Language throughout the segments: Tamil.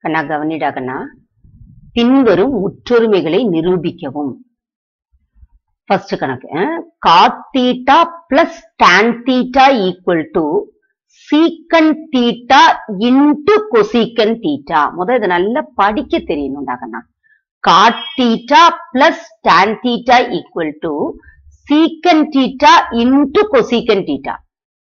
கண்ணா கவனிடா கண்ணா பின்வரும் முற்றொருமைகளை நிரூபிக்கவும் ஃபர்ஸ்ட் கணக்கு cot theta plus tan theta equal to secant theta into cosecant theta முத இதை நல்லா படிக்க தெரியணும்டா கண்ணா cot theta plus tan theta equal to secant theta into cosecant theta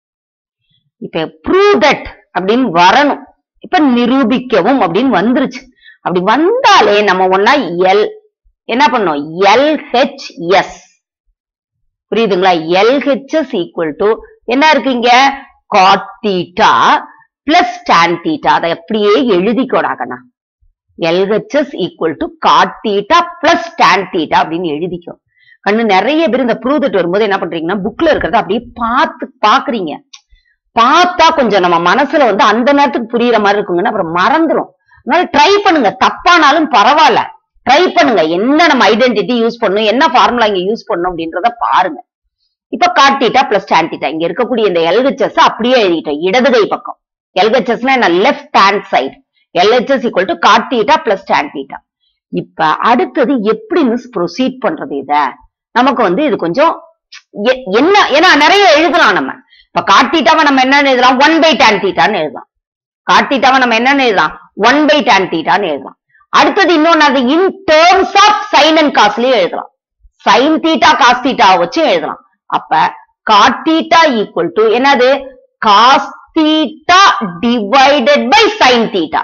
இப்ப ப்ரூவ் தட் அப்படின்னு வரணும் இப்ப நிரூபிக்கவும் அப்படின்னு வந்துருச்சு அப்படி வந்தாலே நம்ம ஒன்னா எல் என்ன பண்ணோம் எல்ஹெச்எஸ் புரியுதுங்களா எல்ஹெச்எஸ் ஈக்குவல் டு என்ன இருக்குங்க cot theta plus tan theta அதை அப்படியே எழுதிக்கோடாகண்ணா LHS equal to cot theta plus tan theta அப்படின்னு எழுதிக்கோ கண்ணு நிறைய பேர் இந்த ப்ரூவ் தட் வரும்போது என்ன பண்றீங்கன்னா புக்ல இருக்கிறத அப்படியே பார்த்து பாக்குறீங்க பார்த்தா கொஞ்சம் நம்ம மனசுல வந்து அந்த நேரத்துக்கு புரியுற மாதிரி இருக்குங்கன்னா அப்புறம் மறந்துரும் அதனால ட்ரை பண்ணுங்க தப்பானாலும் பரவாயில்ல ட்ரை பண்ணுங்க என்ன நம்ம ஐடென்டிட்டி யூஸ் பண்ணணும் என்ன ஃபார்முலா இங்க யூஸ் பண்ணணும் அப்படின்றத பாருங்க இப்ப காட்டிட்டா பிளஸ் டான்டிட்டா இங்க இருக்கக்கூடிய இந்த எல்ஹெச்எஸ் அப்படியே எழுதிட்டோம் இடது கை பக்கம் எல்ஹெச்எஸ்னா என்ன left hand side LHS equal to cot theta plus tan theta இப்ப அடுத்தது எப்படி மிஸ் ப்ரொசீட் பண்றது இத நமக்கு வந்து இது கொஞ்சம் எ- என்ன ஏன்னா நிறைய எழுதலாம் நம்ம இப்ப காட்டிட்டாவை நம்ம என்னன்னு எழுதலாம் ஒன் பை டான் தீட்டான்னு எழுதலாம் காட்டிட்டாவை நம்ம என்னன்னு எழுதலாம் ஒன் பை டான் தீட்டான்னு எழுதலாம் அடுத்தது இன்னொன்னு அது in terms of sine and காஸ்லயும் எழுதலாம் சைன் தீட்டா காஸ் தீட்டா வச்சு எழுதலாம் அப்ப காட் தீட்டா ஈக்குவல் டு என்னது cos theta divided by sine theta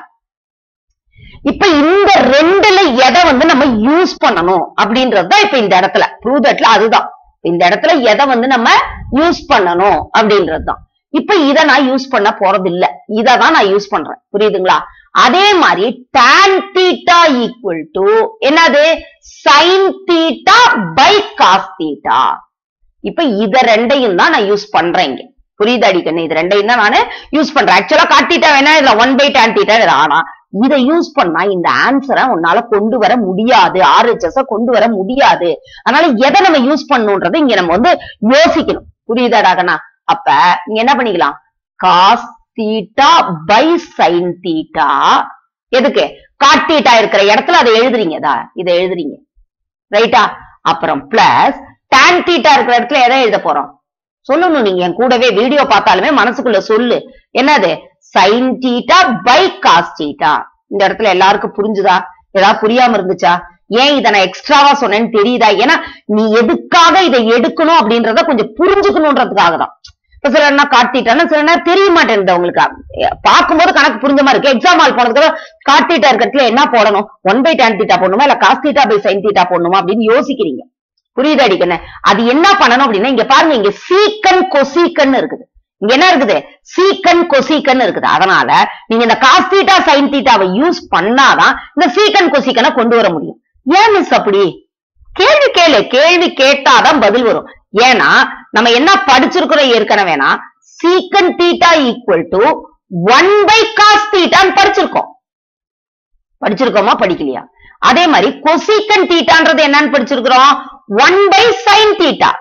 இப்ப இந்த ரெண்டுல எதை வந்து நம்ம யூஸ் பண்ணணும் அப்படின்றது தான் இப்ப இந்த இடத்துல ப்ரூவ் தட்ல அதுதான் இந்த இடத்துல எதை வந்து நம்ம யூஸ் பண்ணணும் அப்படின்றது தான் இப்ப இத நான் யூஸ் பண்ண போறது இல்ல இத தான் நான் யூஸ் பண்றேன் புரியுதுங்களா அதே மாதிரி tan தீட்டா ஈக்குவல் டு என்னது sin theta by cos theta இப்ப இத ரெண்டையும் தான் நான் யூஸ் பண்றேன் இங்க புரியுது அடிக்கணும் இது ரெண்டையும் தான் நானு யூஸ் பண்றேன் ஆக்சுவலா காட்டிட்டா வேணா இதுல ஒன் பை tan தீட்டா இது ஆனா இதை யூஸ் பண்ணா இந்த ஆன்சரை உன்னால கொண்டு வர முடியாது ஆர்ஹெச்எஸ் கொண்டு வர முடியாது அதனால எதை நம்ம யூஸ் பண்ணணும்ன்றதை இங்க நம்ம வந்து யோசிக்கணும் புரியுதாடாகனா அப்ப இங்க என்ன பண்ணிக்கலாம் cos theta by sine theta எதுக்கு காட் தீட்டா இருக்கிற இடத்துல அதை எழுதுறீங்க இதா இதை எழுதுறீங்க ரைட்டா அப்புறம் பிளஸ் tan தீட்டா இருக்கிற இடத்துல எதை எழுத போறோம் சொல்லணும் நீங்க என் கூடவே வீடியோ பார்த்தாலுமே மனசுக்குள்ள சொல்லு என்னது sin theta by cos theta இந்த இடத்துல எல்லாருக்கும் புரிஞ்சுதா ஏதாவது புரியாம இருந்துச்சா ஏன் இதை நான் எக்ஸ்ட்ராவா சொன்னேன்னு தெரியுதா ஏன்னா நீ எதுக்காக இதை எடுக்கணும் அப்படின்றத கொஞ்சம் புரிஞ்சுக்கணுன்றதுக்காக தான் இப்ப சில என்ன காட்டிட்டானா சில நேரம் தெரிய மாட்டேங்குது உங்களுக்கு அஹ் பார்க்கும்போது கணக்கு புரிஞ்ச மாதிரி இருக்கு எக்ஸாம் ஹால் போனதுக்கு காட்டிட்டா இருக்கிறதுல என்ன போடணும் ஒன் பை டேன் தீட்டா போடணுமா இல்ல cos theta by sine theta போடணுமா அப்படின்னு யோசிக்கிறீங்க புரியுது அடிக்கண்ணே அது என்ன பண்ணணும் அப்படின்னா இங்க பாருங்க இங்க சீக்கன் கொசீக்கன் இருக்குது இங்க என்ன இருக்குது சீக்கன் கொசீக்கன் இருக்குது அதனால நீங்க இந்த காஸ் தீட்டா சைன் தீட்டாவை யூஸ் பண்ணாதான் இந்த சீக்கன் கொசீக்கனை கொண்டு வர முடியும் ஏன் மிஸ் அப்படி கேள்வி கேளு கேள்வி கேட்டாதான் பதில் வரும் ஏன்னா நம்ம என்ன படிச்சிருக்கிறோம் ஏற்கனவேனா secant theta equal to one by cos தீட்டான்னு படிச்சிருக்கோம் படிச்சிருக்கோமா படிக்கலையா அதே மாதிரி கொசீக்கன் தீட்டான்றது என்னன்னு படிச்சிருக்கிறோம் ஒன் பை சைன் தீட்டா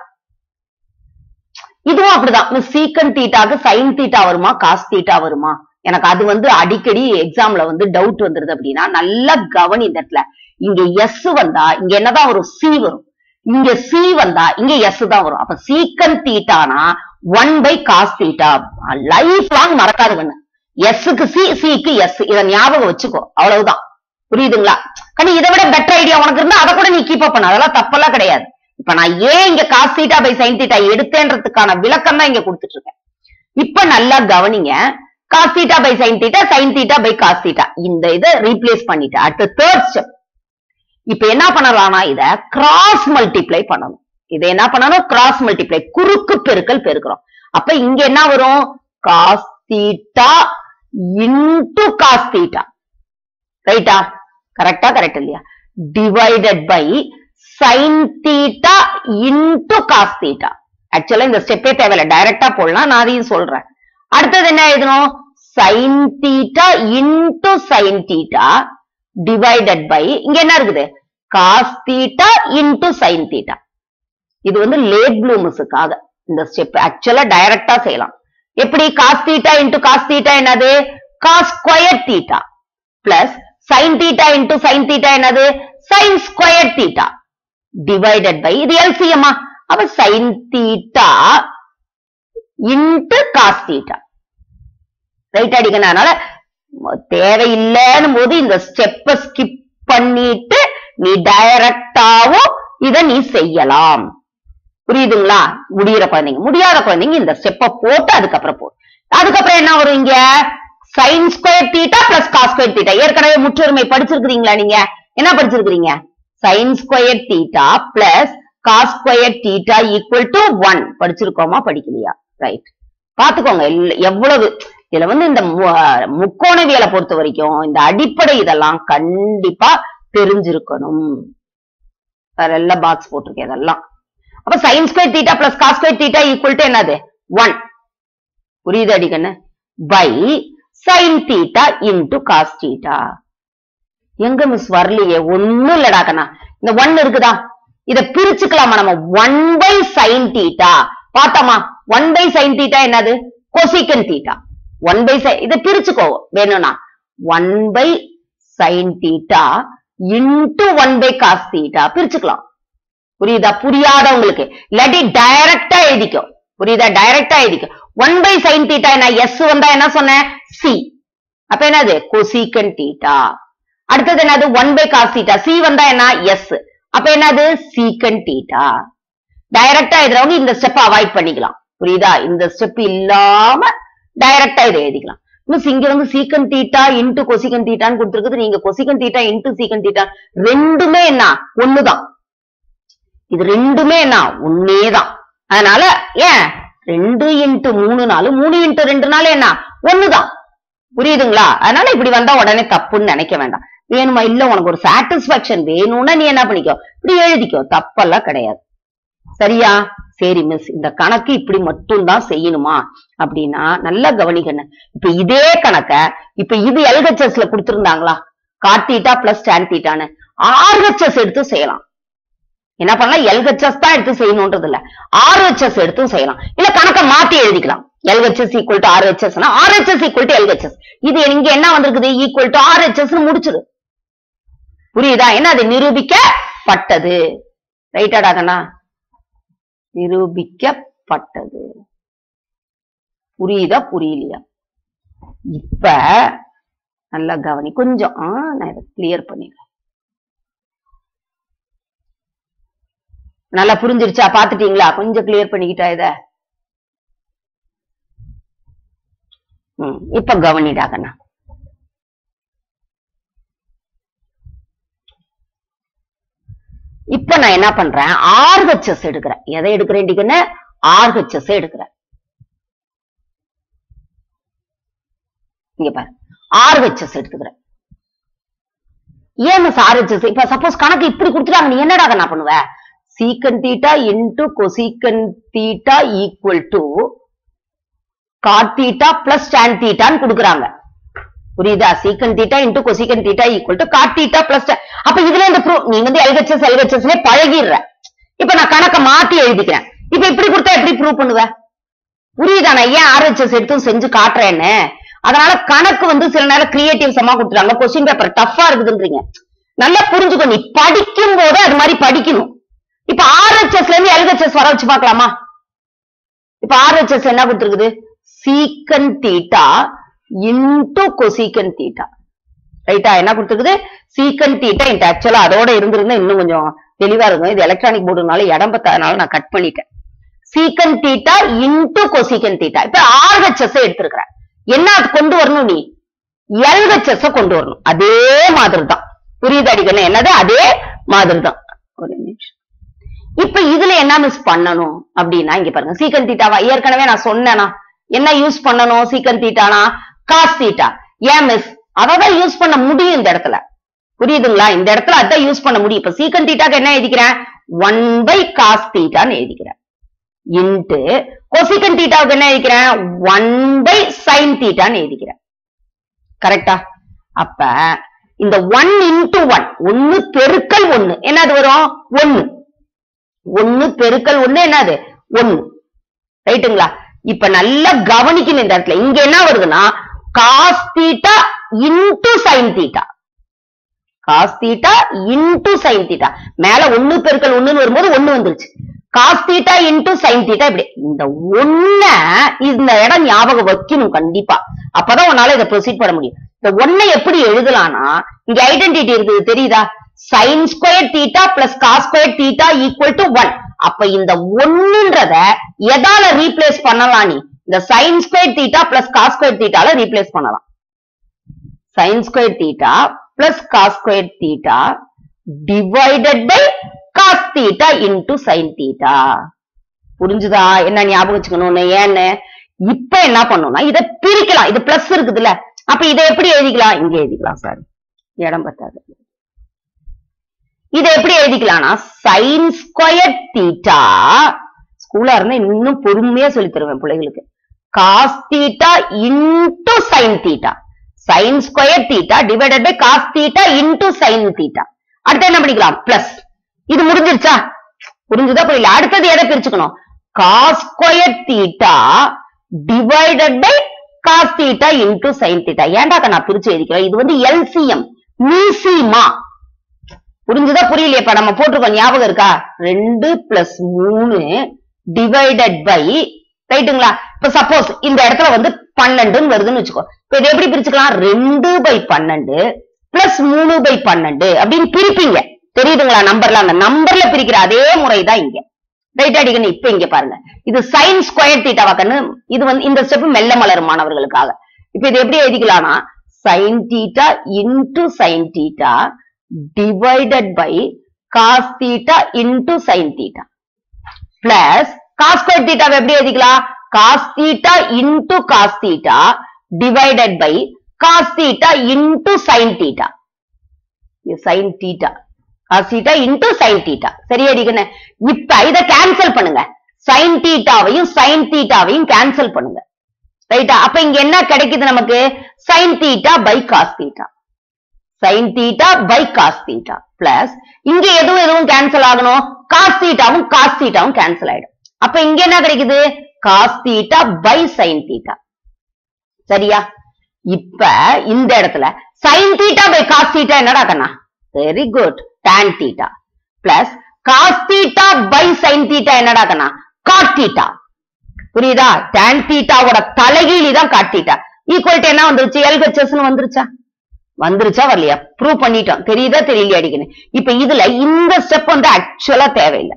இதுவும் அப்படிதான் இந்த சீக்கன் தீட்டாக்கு சைன் தீட்டா வருமா காஸ் தீட்டா வருமா எனக்கு அது வந்து அடிக்கடி எக்ஸாம்ல வந்து டவுட் வந்துருது அப்படின்னா நல்லா கவனி இந்த இடத்துல இங்க எஸ் வந்தா இங்க என்னதான் வரும் சி வரும் இங்க சி வந்தா இங்க எஸ் தான் வரும் அப்ப சீக்கன் தீட்டானா one by cos theta life long மறக்காது கண்ணு எஸ்க்கு சி சிக்கு எஸ் இத ஞாபகம் வச்சுக்கோ அவ்வளவுதான் புரியுதுங்களா கண்ணு இதை விட பெட்டர் ஐடியா உனக்கு இருந்தா அதை கூட நீ கீப் அப் பண்ண அதெல்லாம் தப்பெல்லாம் கிடையாது இப்ப நான் ஏன் இங்க cos theta by sine theta எடுத்தேன்றதுக்கான விளக்கம் தான் இங்க கொடுத்துட்டு இருக்கேன் இப்ப நல்லா கவனிங்க cos theta by sine theta sine theta by cos theta இந்த இதை ரீப்ளேஸ் பண்ணிட்டு அடுத்த தேர்ட் ஸ்டெப் இப்ப என்ன பண்ணலாம்னா இத கிராஸ் மல்டிப்ளை பண்ணணும் இதை என்ன பண்ணணும் கிராஸ் மல்டிப்ளை குறுக்கு பெருக்கல் பெருக்கிறோம் அப்ப இங்க என்ன வரும் cos theta into cos theta ரைட்டா கரெக்டா கரெக்ட் இல்லையா divided by sine theta into cos theta ஆக்சுவலா இந்த ஸ்டெப்பே தேவையில்ல டைரக்டா போடலாம் நான் அதையும் சொல்றேன் அடுத்தது என்ன எழுதணும் sine theta into sine theta divided by இங்க என்ன இருக்குது cos theta into sine theta இது வந்து லேட் ப்ளூமஸுக்காக இந்த ஸ்டெப் ஆக்சுவலா டைரக்டா செய்யலாம் எப்படி cos theta into cos theta என்னது cos square theta plus sin theta into sin theta என்னது sin square theta divided by இது எல்சிஎம்மா அப்ப sin theta into cos theta right அடிக்கணும் அதனால தேவையில்லைன்னு போது இந்த ஸ்டெப்ப ஸ்கிப் பண்ணிட்டு நீ டைரக்டாவும் இத நீ செய்யலாம் புரியுதுங்களா முடியிற குழந்தைங்க முடியாத குழந்தைங்க இந்த ஸ்டெப்ப போட்டு அதுக்கப்புறம் போ அதுக்கப்புறம் என்ன வரும் இங்க sine square theta plus cos square theta ஏற்கனவே முற்றுரிமை படிச்சிருக்கிறீங்களா நீங்க என்ன படிச்சிருக்கிறீங்க sine square theta plus cos square theta equal to one படிச்சிருக்கோமா படிக்கலையா ரைட் பாத்துக்கோங்க எல்ல- எவ்வளவு இதுல வந்து இந்த மு- முக்கோணவியலை பொறுத்த வரைக்கும் இந்த அடிப்படை இதெல்லாம் கண்டிப்பா தெரிஞ்சிருக்கணும் வேற எல்லாம் பாக்ஸ் போட்டிருக்கேன் இதெல்லாம் அப்ப sine square theta plus cos square theta equal to என்னது ஒன் புரியுது அடிக்கண்ணு by sine theta into cos theta எங்க மிஸ் வரலையே ஒண்ணும் இல்லடா கண்ணா இந்த ஒன் இருக்குதா இத பிரிச்சுக்கலாமா நம்ம ஒன் பை சைன் தீட்டா பார்த்தோமா ஒன் பை சைன் தீட்டா என்னது கொசிகன் தீட்டா ஒன் பை இத பிரிச்சுக்கோ வேணும்னா one by sine theta into one by cos theta பிரிச்சுக்கலாம் புரியுதா புரியாதவங்களுக்கு இல்லாட்டி டைரக்டா எழுதிக்கோ புரியுதா டைரக்டா எழுதிக்கோ ஒன் பை சைன் தீட்டா என்ன எஸ் வந்தா என்ன சொன்னேன் சி அப்ப என்னது கொசிகன் தீட்டா அடுத்தது என்னது one by cos theta C வந்தா என்ன எஸ் அப்ப என்னது சீக்கன் தீட்டா டைரக்டா எழுதுறவங்க இந்த ஸ்டெப் அவாய்ட் பண்ணிக்கலாம் புரியுதா இந்த ஸ்டெப் இல்லாம டைரக்டா இதை எழுதிக்கலாம் மிஸ் இங்க வந்து சீக்கன் தீட்டா இன்டு கொசிகன் தீட்டான்னு கொடுத்துருக்குது நீங்க cosecant theta into secant theta ரெண்டுமே என்ன ஒண்ணுதான் இது ரெண்டுமே என்ன ஒன்னேதான் அதனால ஏன் ரெண்டு இன்ட்டு மூணு நாலு மூணு இன்ட்டு ரெண்டு நாள் என்ன ஒண்ணுதான் புரியுதுங்களா அதனால இப்படி வந்தா உடனே தப்புன்னு நினைக்க வேண்டாம் வேணுமா இல்ல உனக்கு ஒரு சாட்டிஸ்பாக்சன் வேணும்னா நீ என்ன பண்ணிக்கோ இப்படி எழுதிக்கோ தப்பெல்லாம் கிடையாது சரியா சரி மிஸ் இந்த கணக்கு இப்படி மட்டும்தான் செய்யணுமா அப்படின்னா நல்லா கவனிக்கணும் இப்ப இதே கணக்க இப்ப இது எல்ஹெச்எஸ்ல கொடுத்திருந்தாங்களா காட்டீட்டா பிளஸ் டேன் தீட்டான்னு ஆர்ஹெச்எஸ் எடுத்து செய்யலாம் என்ன பண்ணலாம் எல்ஹெச்எஸ் தான் எடுத்து செய்யணும்ன்றது இல்ல ஆர்ஹெச்எஸ் எடுத்தும் செய்யலாம் இல்ல கணக்க மாத்தி எழுதிக்கலாம் LHS equal to RHS RHS equal to LHS இது இங்க என்ன வந்திருக்குது ஈக்குவல் டு ஆர்ஹெச்எஸ் முடிச்சிரு புரியுதா என்ன அது நிரூபிக்கப்பட்டது ரைட்டாடா கண்ணா நிரூபிக்கப்பட்டது புரியுதா புரியலையா இப்ப நல்லா கவனி கொஞ்சம் ஆ, நான் இதை கிளியர் பண்ணிடுறேன் நல்லா புரிஞ்சிருச்சா பாத்துட்டீங்களா கொஞ்சம் கிளியர் பண்ணிக்கிட்டா இத ம், இப்ப கவனிடா கண்ணா இப்ப நான் என்ன பண்றேன் ஆர்ஹெச்எஸ் எடுக்கிறேன் எதை எடுக்கிறேன் டிகன்னு ஆர்ஹெச்எஸ் எடுக்கிறேன் இங்க பாரு ஆர்ஹெச்எஸ் எடுத்துக்கிறேன் ஏன் மிஸ் ஆர்ஹெச்எஸ் இப்ப சப்போஸ் கணக்கு இப்படி கொடுத்துட்டாங்க நீ என்னடா நான் பண்ணுவ secant theta into cosecant theta equal to cot theta plus tan தீட்டான்னு கொடுக்குறாங்க புரியுதா secant theta into cosecant theta equal to cot theta plus அப்ப இதுல இந்த ப்ரூ நீ வந்து எல்ஹெச்எஸ் எல்ஹெச்எஸ்ல பழகிடுற இப்ப நான் கணக்க மாத்தி எழுதிக்கிறேன் இப்ப இப்படி கொடுத்தா எப்படி ப்ரூவ் பண்ணுவ புரியுதா நான் ஏன் ஆர்ஹெச்எஸ் எடுத்து செஞ்சு காட்டுறேன்னு அதனால கணக்கு வந்து சில நேரம் கிரியேட்டிவ் சமா கொடுத்துறாங்க கொஸ்டின் பேப்பர் டஃபா இருக்குதுன்றீங்க நல்லா புரிஞ்சுக்கோ நீ படிக்கும் போது அது மாதிரி படிக்கணும் இப்ப ஆர்ஹெச்எஸ்ல இருந்து எல்ஹெச்எஸ் வர வச்சு பார்க்கலாமா இப்ப ஆர்ஹெச்எஸ் என்ன கொடுத்துருக்குது சீக்கன் தீட்டா இன்டு கொசீக்கன் தீட்டா ரைட்டா என்ன கொடுத்துருக்குது சீக்கன் தீட்டா இந்த ஆக்சுவலா அதோட இருந்திருந்தா இன்னும் கொஞ்சம் தெளிவா இருக்கும் இது எலக்ட்ரானிக் போர்டுனால இடம் பத்தாதனால நான் கட் பண்ணிட்டேன் secant theta into cosecant theta இப்ப ஆர்ஹெச்எஸ் எடுத்திருக்கிறேன் என்ன அது கொண்டு வரணும் நீ எல்ஹெச்எஸ் கொண்டு வரணும் அதே மாதிரி தான் புரியுது அடிக்கணும் என்னது அதே மாதிரி தான் ஒரு நிமிஷம் இப்ப இதுல என்ன மிஸ் பண்ணணும் அப்படின்னா இங்க பாருங்க சீக்கன் தீட்டாவா ஏற்கனவே நான் சொன்னேனா என்ன யூஸ் பண்ணணும் சீக்கன் தீட்டானா காஸ் தீட்டா ஏன் மிஸ் அதான் யூஸ் பண்ண முடியும் இந்த இடத்துல புரியுதுங்களா இந்த இடத்துல அதான் யூஸ் பண்ண முடியும் இப்ப சீக்கன் தீட்டாக்கு என்ன எழுதிக்கிறேன் ஒன் பை காஸ் தீட்டான்னு எழுதிக்கிறேன் இன்ட்டு கொசிகன் தீட்டாவுக்கு என்ன எழுதிக்கிறேன் ஒன் பை சைன் தீட்டான்னு எழுதிக்கிறேன் கரெக்டா அப்ப இந்த ஒன் இன்டு ஒன் ஒன்னு பெருக்கல் ஒன்னு என்னது வரும் ஒன்னு ஒன்னு பெருக்கல் ஒண்ணு என்னது ஒண்ணு ரைட்டுங்களா இப்ப நல்லா கவனிக்கணும் இந்த இடத்துல இங்க என்ன வருதுன்னா cos theta into sine theta cos theta into sine theta மேல ஒண்ணு பெருக்கல் ஒண்ணுன்னு வரும்போது ஒண்ணு வந்துருச்சு cos theta into sine theta இப்படி இந்த ஒண்ண இந்த இடம் ஞாபகம் வைக்கணும் கண்டிப்பா அப்பதான் உன்னால இதை ப்ரொசீட் பண்ண முடியும் இந்த ஒண்ணை எப்படி எழுதலாம்னா இங்க ஐடென்டிட்டி இருக்குது தெரியுதா sine square theta plus cos square theta equal to one அப்ப இந்த ஒண்ணுன்றத எதால ரீப்ளேஸ் பண்ணலாம் நீ இந்த sine square theta plus cos square தீட்டால ரீப்ளேஸ் பண்ணலாம் sine square theta plus cos square theta divided by cos theta into sine theta புரிஞ்சுதா என்ன ஞாபகம் வச்சுக்கணும்னு ஏன்னு இப்ப என்ன பண்ணணும்னா இதை பிரிக்கலாம் இது பிளஸ் இருக்குதுல்ல அப்ப இதை எப்படி எழுதிக்கலாம் இங்க எழுதிக்கலாம் சார் இடம் பத்தாது இதை எப்படி எழுதிக்கலாம்னா சைன் ஸ்கொயர் தீட்டா ஸ்கூலா இருந்தா இன்னும் பொறுமையா சொல்லி தருவேன் பிள்ளைகளுக்கு cos theta into sine theta sine square theta divided by cos theta into sine theta அடுத்து என்ன பண்ணிக்கலாம் பிளஸ் இது முடிஞ்சிருச்சா புரிஞ்சுதா புரியல அடுத்தது எதை பிரிச்சுக்கணும் cos square theta divided by cos theta into sine theta ஏன்டா நான் பிரிச்சு எழுதிக்கிறேன் இது வந்து எல்சிஎம் மீசிமா புரிஞ்சுதா புரியலையப்பா நம்ம போட்டிருக்கோம் ஞாபகம் இருக்கா ரெண்டு பிளஸ் மூணு டிவைடட் பை ரைட்டுங்களா இப்ப சப்போஸ் இந்த இடத்துல வந்து பன்னெண்டுன்னு வருதுன்னு வச்சுக்கோ இப்ப இதை எப்படி பிரிச்சுக்கலாம் ரெண்டு பை பன்னெண்டு பிளஸ் மூணு பை பன்னெண்டு அப்படின்னு பிரிப்பீங்க தெரியுதுங்களா நம்பர்ல அந்த நம்பர்ல பிரிக்கிற அதே முறைதான் இங்க ரைட் அடிக்கணும் இப்ப இங்க பாருங்க இது சைன் ஸ்கொயர் தீட்டாவா கண்ணு இது வந்து இந்த ஸ்டெப் மெல்ல மலரும் மாணவர்களுக்காக இப்ப இது எப்படி எழுதிக்கலாம்னா sine theta into sine theta divided by cos theta into sine theta plus cos square தீட்டாவை எப்படி எழுதிக்கலாம் cos theta into cos theta divided by cos theta into sine theta sine theta cos theta into sine theta சரியா அடிக்கணும் இப்ப இத கேன்சல் பண்ணுங்க சைன் தீட்டாவையும் சைன் தீட்டாவையும் கேன்சல் பண்ணுங்க ரைட்டா அப்ப இங்க என்ன கிடைக்குது நமக்கு sine theta by cos theta sine theta by cos theta plus இங்க எதுவும் எதுவும் கேன்சல் ஆகணும் காஸ் தீட்டாவும் காஸ் தீட்டாவும் கேன்சல் ஆயிடும் அப்ப இங்க என்ன கிடைக்குது cos theta by sine theta சரியா இப்ப இந்த இடத்துல sine theta by cos theta என்னடா கண்ணா very good tan theta plus cos theta by sine theta என்னடா கண்ணா காட் தீட்டா புரியுதா tan தீட்டாவோட தலைகீழி தான் காட் தீட்டா ஈக்குவல் டு என்ன வந்துருச்சு எல்ஹெச்எஸ் வந்துருச்சா வந்துருச்சா வரலையா ப்ரூவ் பண்ணிட்டோம் தெரியுதா தெரியலையா அடிக்கணும் இப்ப இதுல இந்த ஸ்டெப் வந்து ஆக்சுவலா தேவையில்லை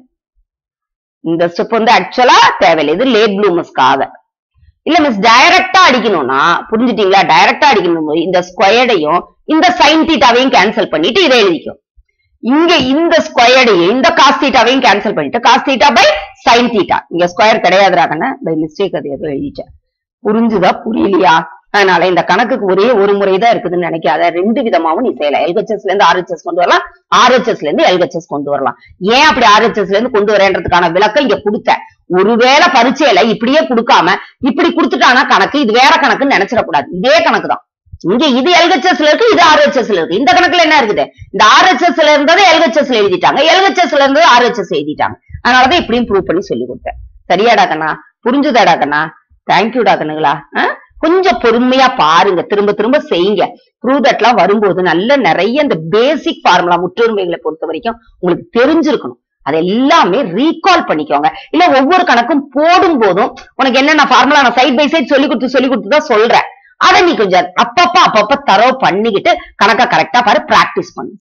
இந்த ஸ்டெப் வந்து ஆக்சுவலா தேவையில்லை இது லேட் ப்ளூமஸ்க்காக இல்ல மிஸ் டைரக்டா அடிக்கணும்னா புரிஞ்சுட்டீங்களா டைரக்டா அடிக்கணும் போது இந்த ஸ்கொயர்டையும் இந்த சைன் தீட்டாவையும் கேன்சல் பண்ணிட்டு இதை எழுதிக்கும் இங்க இந்த ஸ்கொயர்டையும் இந்த காஸ் தீட்டாவையும் கேன்சல் பண்ணிட்டு cos theta by sine theta இங்க ஸ்கொயர் கிடையாதுறாங்கன்னு பை மிஸ்டேக் அது ஏதோ எழுதிட்டேன் புரிஞ்சுதா புரியலையா அதனால இந்த கணக்குக்கு ஒரே ஒரு முறை தான் இருக்குதுன்னு நினைக்காத ரெண்டு விதமாவும் நீ செய்யலாம் எல்ஹெச்எஸ்ல இருந்து ஆர்ஹெச்எஸ் கொண்டு வரலாம் ஆர்ஹெச்எஸ்ல இருந்து எல்ஹெச்எஸ் கொண்டு வரலாம் ஏன் அப்படி ஆர்ஹெச்எஸ்ல இருந்து கொண்டு வரேன்றதுக்கான விளக்கம் இங்க கொடுத்தேன் ஒருவேளை பரீட்சையில இப்படியே கொடுக்காம இப்படி கொடுத்துட்டானா கணக்கு இது வேற கணக்குன்னு நினைச்சிடக்கூடாது இதே கணக்கு தான் இங்க இது எல்ஹெச்எஸ்ல இருக்கு இது ஆர்ஹெச்எஸ்ல இருக்கு இந்த கணக்குல என்ன இருக்குது இந்த ஆர்ஹெச்எஸ்ல இருந்ததை எல்ஹெச்எஸ்ல எழுதிட்டாங்க எல்ஹெச்எஸ்ல இருந்தது ஆர்ஹெச்எஸ் எழுதிட்டாங்க அதனாலதான் இப்படியும் ப்ரூவ் பண்ணி சொல்லி கொடுத்தேன் சரியாடா கண்ணா புரிஞ்சுதாடா கண்ணா தேங்க்யூடா கண்ணுங்களா கொஞ்சம் பொறுமையா பாருங்க திரும்ப திரும்ப செய்யுங்க ப்ரூவ் தட்லாம் வரும்போது நல்ல நிறைய இந்த பேசிக் ஃபார்முலா முற்றுரிமைகளை பொறுத்த வரைக்கும் உங்களுக்கு தெரிஞ்சிருக்கணும் அது எல்லாமே ரீகால் பண்ணிக்கோங்க இல்ல ஒவ்வொரு கணக்கும் போடும் போதும் உனக்கு என்னென்ன ஃபார்முலா நான் சைட் பை சைட் சொல்லி கொடுத்து சொல்லி கொடுத்து தான் சொல்றேன் அதை நீ கொஞ்சம் அப்பப்ப அப்பப்ப தரவு பண்ணிக்கிட்டு கணக்கா கரெக்டா பாரு பிராக்டிஸ் பண்ணு